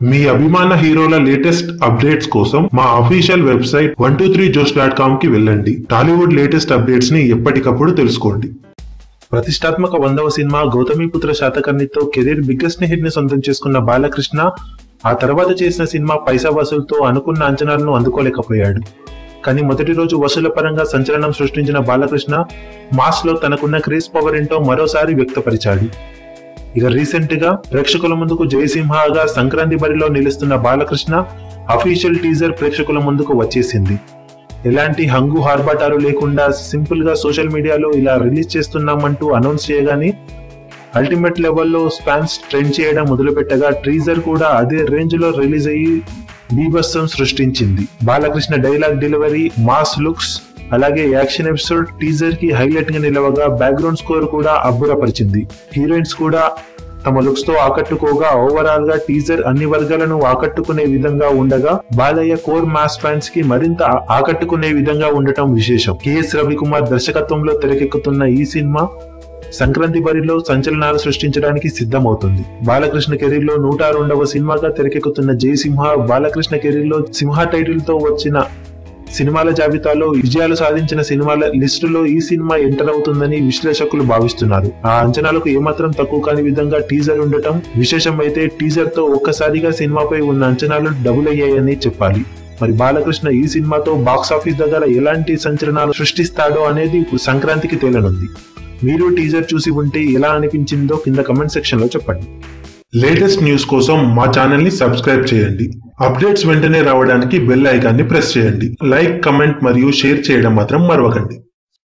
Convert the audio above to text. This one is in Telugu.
మీ అభిమాన హీరోల లేటెస్ట్ అప్డేట్స్ కోసం మా official website one two three Josh dot com కి వెళ్ళండి టాలీవుడ్ లేటెస్ట్ అప్డేట్స్ ని ఎప్పటికప్పుడు తెలుసుకోండి ప్రతిష్టాత్మక వందవ సినిమా గౌతమిపుత్ర శాతకర్ణితో కెరీర్ బిగ్గెస్ట్ హిట్ ని సొంతం చేసుకున్న బాలకృష్ణ ఆ తర్వాత చేసిన సినిమా పైసా వసూలుతో అనుకున్న అంచనాలను అందుకోలేకపోయాడు కానీ మొదటి రోజు వసూల పరంగా సంచలనం సృష్టించిన బాలకృష్ణ మాస్ లో తనకున్న క్రేజ్ పవర్ ఏంటో మరోసారి వ్యక్తపరిచాడు ఇక రీసెంట్ గా ప్రేక్షకుల ముందుకు జయసింహగా సంక్రాంతి బరిలో నిలుస్తున్న బాలకృష్ణ అఫీషియల్ టీజర్ ప్రేక్షకుల ముందుకు వచ్చేసింది ఎలాంటి హంగు హార్బాటాలు లేకుండా సింపుల్ గా సోషల్ మీడియాలో ఇలా రిలీజ్ చేస్తున్నామంటూ అనౌన్స్ చేయగానే అల్టిమేట్ లెవెల్లో స్పాన్స్ ట్రెండ్ చేయడం మొదలుపెట్టగా టీజర్ కూడా అదే రేంజ్ లో రిలీజ్ అయ్యి బీభత్సం సృష్టించింది Balakrishna dialogue delivery mass looks అలాగే యాక్షన్ ఎపిసోడ్ టీజర్ కి హైలైట్ గా నిలవగా బ్యాక్గ్రౌండ్ స్కోర్ కూడా అబ్బురపరిచింది హీరోయిన్స్ కూడా తమ లుక్స్ తో ఆకట్టుకోగా ఓవరాల్ గా టీజర్ అన్ని వర్గాలను ఆకట్టుకునే విధంగా ఉండగా బాలయ్య కోర్ మాస్ ఫ్యాన్స్ కి మరింత ఆ- ఆకట్టుకునే విధంగా ఉండటం విశేషం కెఎస్ రవికుమార్ దర్శకత్వంలో తెరకెక్కుతున్న ఈ సినిమా సంక్రాంతి బరిలో సంచలనాలు సృష్టించడానికి సిద్ధమవుతుంది బాలకృష్ణ కెరీర్ లో నూట రెండవ సినిమాగా తెరకెక్కుతున్న జయసింహ బాలకృష్ణ కెరీర్ లో సింహ టైటిల్ తో వచ్చిన సినిమాల జాబితాలో విజయాలు సాధించిన సినిమాల లిస్టులో ఈ సినిమా ఎంటర్ అవుతుందని విశ్లేషకులు భావిస్తున్నారు ఆ అంచనాలకు ఏమాత్రం తక్కువ కాని విధంగా టీజర్ ఉండటం విశేషం అయితే టీజర్ తో ఒక్కసారిగా సినిమాపై ఉన్న అంచనాలు డబుల్ అయ్యాయని చెప్పాలి మరి బాలకృష్ణ ఈ సినిమాతో బాక్స్ ఆఫీస్ దగ్గర ఎలాంటి సంచలనాలు సృష్టిస్తాడో అనేది ఇప్పుడు సంక్రాంతికి తేలనుంది మీరు టీజర్ చూసి ఉంటే ఎలా అనిపించిందో కింద కమెంట్ సెక్షన్ లో చెప్పండి లేటెస్ట్ న్యూస్ కోసం మా ఛానల్ ని సబ్స్క్రైబ్ చేయండి అప్డేట్స్ వెంటనే రావడానికి బెల్ ఐకాన్ని ప్రెస్ చేయండి లైక్ కమెంట్ మరియు షేర్ చేయడం మాత్రం మరవకండి